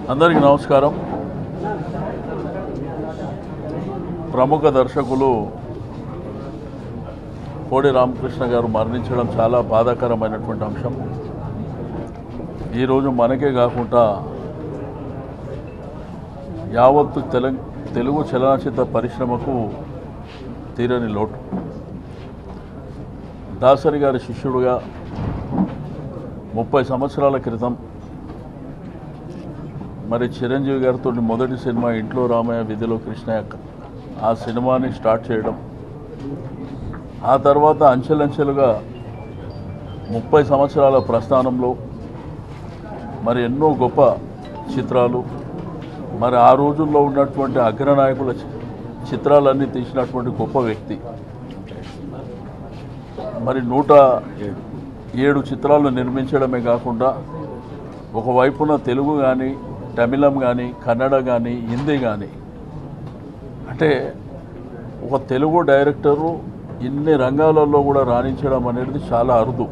అందరికీ నమస్కారం ప్రముఖ దర్శకులు కోడి రామకృష్ణ గారు మరణించడం చాలా బాధాకరమైనటువంటి అంశం ఈరోజు మనకే కాకుండా యావత్తు తెలంగ తెలుగు చలనచిత్ర పరిశ్రమకు తీరని లోటు దాసరి గారి శిష్యుడుగా ముప్పై సంవత్సరాల క్రితం మరి చిరంజీవి గారితో మొదటి సినిమా ఇంట్లో రామయ్య విధిలో కృష్ణయ్య ఆ సినిమాని స్టార్ట్ చేయడం ఆ తర్వాత అంచెలంచెలుగా ముప్పై సంవత్సరాల ప్రస్థానంలో మరి ఎన్నో గొప్ప చిత్రాలు మరి ఆ రోజుల్లో ఉన్నటువంటి అగ్రనాయకుల చి- చిత్రాలన్నీ తీసినటువంటి గొప్ప వ్యక్తి మరి నూట ఏడు చిత్రాలు నిర్మించడమే కాకుండా ఒకవైపున తెలుగు కానీ తమిళం కానీ కన్నడ కానీ హిందీ కానీ అంటే ఒక తెలుగు డైరెక్టరు ఇన్ని రంగాలలో కూడా రాణించడం అనేది చాలా అరుదు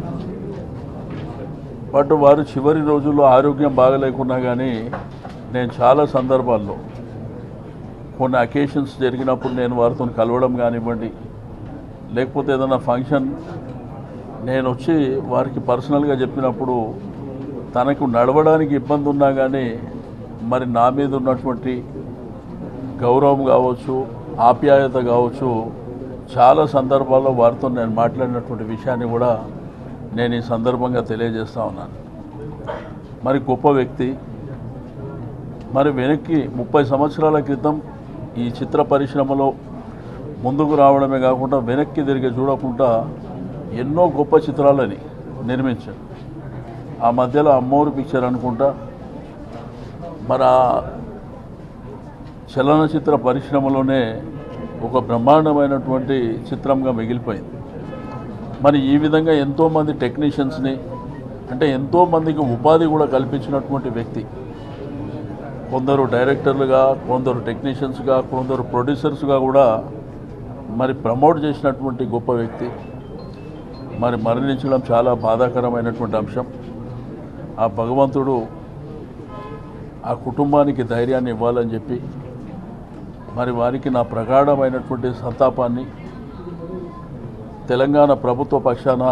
బట్ వారు చివరి రోజుల్లో ఆరోగ్యం బాగలేకున్నా కానీ నేను చాలా సందర్భాల్లో కొన్ని అకేషన్స్ జరిగినప్పుడు నేను వారితో కలవడం కానివ్వండి లేకపోతే ఏదైనా ఫంక్షన్ నేను వచ్చి వారికి పర్సనల్గా చెప్పినప్పుడు తనకు నడవడానికి ఇబ్బంది ఉన్నా కానీ మరి నా మీద ఉన్నటువంటి గౌరవం కావచ్చు ఆప్యాయత కావచ్చు చాలా సందర్భాల్లో వారితో నేను మాట్లాడినటువంటి విషయాన్ని కూడా నేను ఈ సందర్భంగా తెలియజేస్తా ఉన్నాను మరి గొప్ప వ్యక్తి మరి వెనక్కి ముప్పై సంవత్సరాల క్రితం ఈ చిత్ర పరిశ్రమలో ముందుకు రావడమే కాకుండా వెనక్కి తిరిగి చూడకుండా ఎన్నో గొప్ప చిత్రాలని నిర్మించాడు ఆ మధ్యలో అమ్మోరు పిక్చర్ అనుకుంటా మరి ఆ చలనచిత్ర పరిశ్రమలోనే ఒక బ్రహ్మాండమైనటువంటి చిత్రంగా మిగిలిపోయింది మరి ఈ విధంగా ఎంతోమంది టెక్నీషియన్స్ని అంటే ఎంతోమందికి ఉపాధి కూడా కల్పించినటువంటి వ్యక్తి కొందరు డైరెక్టర్లుగా కొందరు టెక్నీషియన్స్గా కొందరు ప్రొడ్యూసర్స్గా కూడా మరి ప్రమోట్ చేసినటువంటి గొప్ప వ్యక్తి మరి మరణించడం చాలా బాధాకరమైనటువంటి అంశం ఆ భగవంతుడు ఆ కుటుంబానికి ధైర్యాన్ని ఇవ్వాలని చెప్పి మరి వారికి నా ప్రగాఢమైనటువంటి సంతాపాన్ని తెలంగాణ ప్రభుత్వ పక్షాన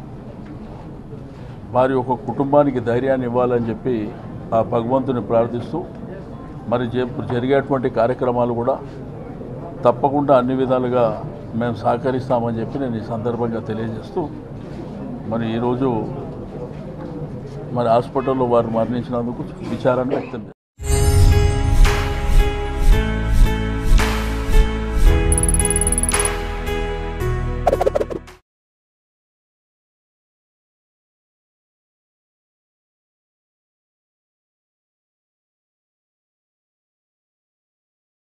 వారి యొక్క కుటుంబానికి ధైర్యాన్ని ఇవ్వాలని చెప్పి ఆ భగవంతుని ప్రార్థిస్తూ మరి జే- జరిగేటువంటి కార్యక్రమాలు కూడా తప్పకుండా అన్ని విధాలుగా మేము సహకరిస్తామని చెప్పి నేను ఈ సందర్భంగా తెలియజేస్తూ మరి ఈరోజు మరి హాస్పిటల్లో వారు మరణించినందుకు విచారాన్ని వ్యక్తం చేస్తాను